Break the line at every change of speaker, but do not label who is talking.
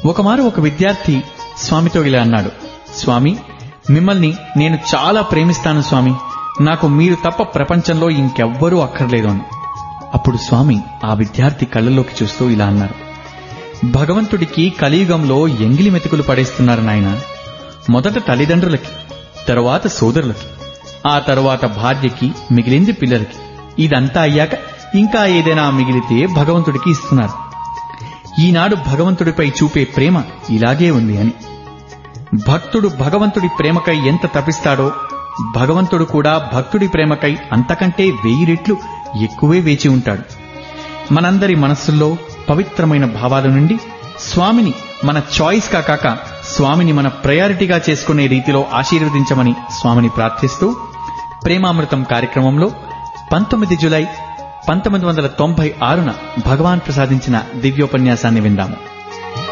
ఒకమారు ఒక విద్యార్థి స్వామితో ఇలా అన్నాడు స్వామి మిమ్మల్ని నేను చాలా ప్రేమిస్తాను స్వామి నాకు మీరు తప్ప ప్రపంచంలో ఇంకెవ్వరూ అక్కర్లేదు అని అప్పుడు స్వామి ఆ విద్యార్థి కళ్ళలోకి చూస్తూ ఇలా అన్నారు భగవంతుడికి కలియుగంలో ఎంగిలి మెతుకులు పడేస్తున్నారు నాయన మొదట తల్లిదండ్రులకి తరువాత సోదరులకి ఆ తరువాత భార్యకి మిగిలింది పిల్లలకి ఇదంతా అయ్యాక ఇంకా ఏదైనా మిగిలితే భగవంతుడికి ఇస్తున్నారు ఈనాడు భగవంతుడిపై చూపే ప్రేమ ఇలాగే ఉంది అని భక్తుడు భగవంతుడి ప్రేమకై ఎంత తపిస్తాడో భగవంతుడు కూడా భక్తుడి ప్రేమకై అంతకంటే వెయ్యి రెట్లు ఎక్కువే వేచి ఉంటాడు మనందరి మనస్సుల్లో పవిత్రమైన భావాల నుండి స్వామిని మన చాయిస్ గా కాక స్వామిని మన ప్రయారిటీగా చేసుకునే రీతిలో ఆశీర్వదించమని స్వామిని ప్రార్థిస్తూ ప్రేమామృతం కార్యక్రమంలో పంతొమ్మిది జులై పంతొమ్మిది వందల తొంభై ఆరున భగవాన్ ప్రసాదించిన దివ్యోపన్యాసాన్ని విందాము